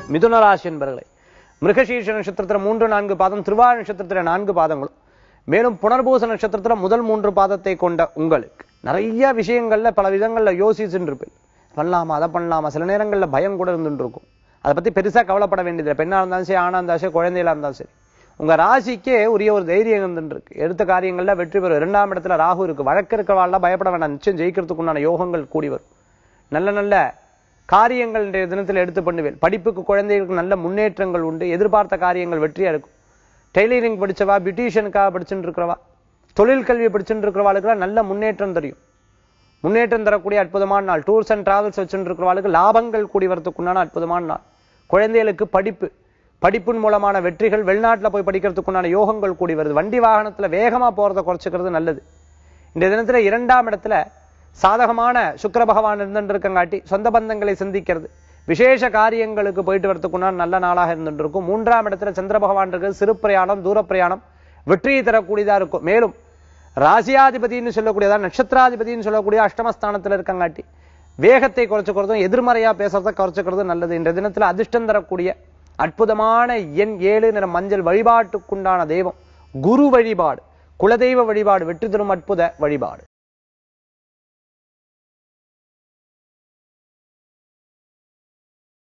மிதுன ராசி என்பர்களே மிருகசீர்ஷ நட்சத்திரத்துல மூன்று நான்கு பாதம் திருவாழ நட்சத்திரத்துல நான்கு பாதங்களும் மேலும் புனர்பூச நட்சத்திரத்துல முதல் மூன்று பாதத்தை கொண்ட உங்களுக்கு நிறைய விஷயங்கள்ல பல விதங்கள்ல யோசிச்சுட்டு இருப்பேன் பண்ணலாமா அதை பண்ணலாமா சில நேரங்கள்ல பயம் கூட இருந்துட்டு இருக்கும் அதை பத்தி பெருசா கவலைப்பட வேண்டியதில்லை பெண்ணா இருந்தாலும் சரி ஆணா இருந்தாலும் சரி குழந்தைகளா இருந்தாலும் சரி உங்க ராசிக்கே உரிய ஒரு தைரியம் இருந்துட்டு இருக்கு எடுத்த காரியங்கள்ல வெற்றி பெறும் இரண்டாம் இடத்துல ராகு இருக்கு வழக்கு இருக்கிறவாள்லாம் பயப்பட வேண்டாம் நிச்சயம் ஜெயிக்கிறதுக்கு உண்டான யோகங்கள் கூடி வரும் நல்ல நல்ல காரியங்கள் இன்றைய தினத்தில் எடுத்து பண்ணுவேன் படிப்புக்கு குழந்தைகளுக்கு நல்ல முன்னேற்றங்கள் உண்டு எதிர்பார்த்த காரியங்கள் வெற்றியா இருக்கும் டெய்லரிங் படிச்சவா பியூட்டிஷியனுக்காக படிச்சுட்டு இருக்கிறவா தொழில் கல்வி படிச்சுட்டு இருக்கிறவாளுக்கெல்லாம் நல்ல முன்னேற்றம் தெரியும் முன்னேற்றம் தரக்கூடிய அற்புதமான நாள் டூர்ஸ் அண்ட் டிராவல்ஸ் வச்சுட்டு இருக்கிறவாளுக்கு லாபங்கள் கூடி வரதுக்குண்டான அற்புதமான நாள் குழந்தைகளுக்கு படிப்பு படிப்பின் மூலமான வெற்றிகள் வெளிநாட்டுல போய் படிக்கிறதுக்குண்டான யோகங்கள் கூடி வருது வண்டி வாகனத்துல வேகமா போறதை குறைச்சிக்கிறது நல்லது இந்த தினத்துல இரண்டாம் இடத்துல சாதகமான சுக்கிர பகவான் இருந்துட்டு இருக்கங்காட்டி சொந்த பந்தங்களை சிந்திக்கிறது விசேஷ காரியங்களுக்கு போயிட்டு வரதுக்குண்டான நல்ல நாளாக இருந்துட்டு இருக்கும் மூன்றாம் இடத்துல சந்திர பகவான் இருக்கிறது சிறு பிரயாணம் தூர பிரயாணம் வெற்றியை தரக்கூடியதா இருக்கும் மேலும் ராசியாதிபதினு சொல்லக்கூடியதா நட்சத்திராதிபதினு சொல்லக்கூடிய அஷ்டமஸ்தானத்துல இருக்கங்காட்டி வேகத்தை குறைச்சுக்கிறதும் எதிர்மறையா பேசுறத குறைச்சுக்கிறதும் நல்லது இந்த தினத்துல அதிர்ஷ்டம் தரக்கூடிய அற்புதமான எண் ஏழு நிற மஞ்சள் வழிபாட்டுக்குண்டான தெய்வம் குரு வழிபாடு குலதெய்வ வழிபாடு வெற்றி தரும் அற்புத வழிபாடு